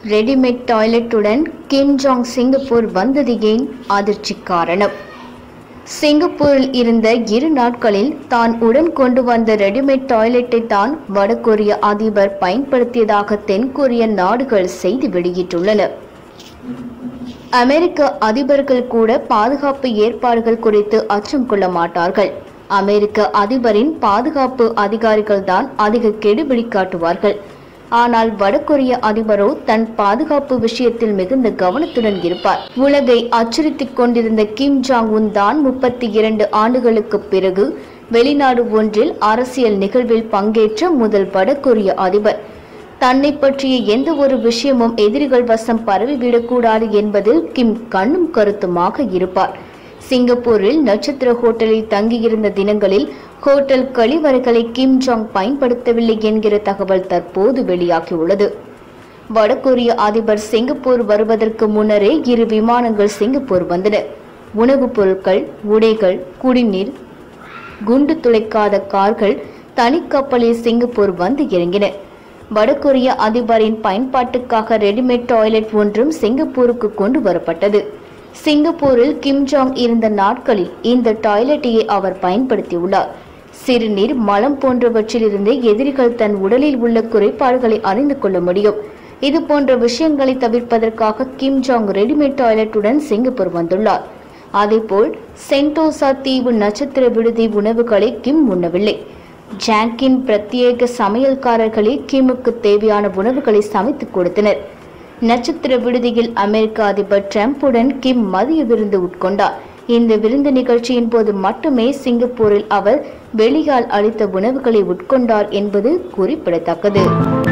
readymade டாய்லெட்டுடன் Kim Jong Singapore வந்தது ஏன் அதிர்ச்சி காரணம் சிங்கப்பூரில் இருந்த இரு நாட்களில் தான் உடன் கொண்டு வந்த ரெடிமேட் டாய்லெட்டை தான் வடகொரிய அதிபர் பயன்படுத்தியதாக தென்கொரிய நாடுகள் செய்தி வெளியிட்டுள்ளன அமெரிக்க அதிபர்கள் கூட பாதுகாப்பு ஏற்பாடுகள் குறித்து அச்சம் கொள்ள மாட்டார்கள் அமெரிக்க அதிபரின் பாதுகாப்பு அதிகாரிகள் தான் அதிக கெடுபிடி காட்டுவார்கள் ஆனால் வடகொரிய அதிபரோ தன் பாதுகாப்பு விஷயத்தில் மிகுந்த கவனத்துடன் இருப்பார் உலகை அச்சுறுத்திக் கொண்டிருந்த கிம் ஜாங் உன் தான் முப்பத்தி இரண்டு ஆண்டுகளுக்கு பிறகு வெளிநாடு ஒன்றில் அரசியல் நிகழ்வில் பங்கேற்ற முதல் வடகொரிய அதிபர் தன்னை பற்றிய எந்த ஒரு விஷயமும் எதிரிகள் வசம் பரவிவிடக்கூடாது என்பதில் கிம் கண்ணும் கருத்துமாக இருப்பார் சிங்கப்பூரில் நட்சத்திர ஹோட்டலில் தங்கியிருந்த தினங்களில் ஹோட்டல் கழிவறைகளை கிம் ஜாங் பயன்படுத்தவில்லை என்கிற தகவல் தற்போது வெளியாகியுள்ளது வடகொரிய அதிபர் சிங்கப்பூர் வருவதற்கு முன்னரே இரு விமானங்கள் சிங்கப்பூர் வந்தன உணவுப் பொருட்கள் உடைகள் குடிநீர் குண்டு துளைக்காத கார்கள் தனிக்கப்பலில் சிங்கப்பூர் வந்து இறங்கின வடகொரிய அதிபரின் பயன்பாட்டுக்காக ரெடிமேட் டாய்லெட் ஒன்றும் சிங்கப்பூருக்கு கொண்டு வரப்பட்டது சிங்கப்பூரில் கிம் ஜாங் இருந்த நாட்களில் இந்த டாய்லெட்டையே அவர் பயன்படுத்தியுள்ளார் சிறுநீர் மலம் போன்றவற்றிலிருந்து எதிரிகள் தன் உடலில் உள்ள குறைபாடுகளை அறிந்து கொள்ள முடியும் இது போன்ற விஷயங்களை தவிர்ப்பதற்காக கிம் ஜாங் ரெடிமேட் டாய்லெட்டுடன் சிங்கப்பூர் வந்துள்ளார் அதேபோல் சென்டோசா தீவு நட்சத்திர விடுதி உணவுகளை கிம் உண்ணவில்லை ஜாங்கின் பிரத்யேக சமையல்காரர்களே கிம்முக்கு தேவையான உணவுகளை சமைத்துக் கொடுத்தனர் நட்சத்திர விடுதியில் அமெரிக்க அதிபர் டிரம்புடன் கிம் மதிய விருந்து உட்கொண்டார் இந்த விருந்து நிகழ்ச்சியின் போது மட்டுமே சிங்கப்பூரில் அவர் வெளியால் அளித்த உணவுகளை உட்கொண்டார் என்பது குறிப்பிடத்தக்கது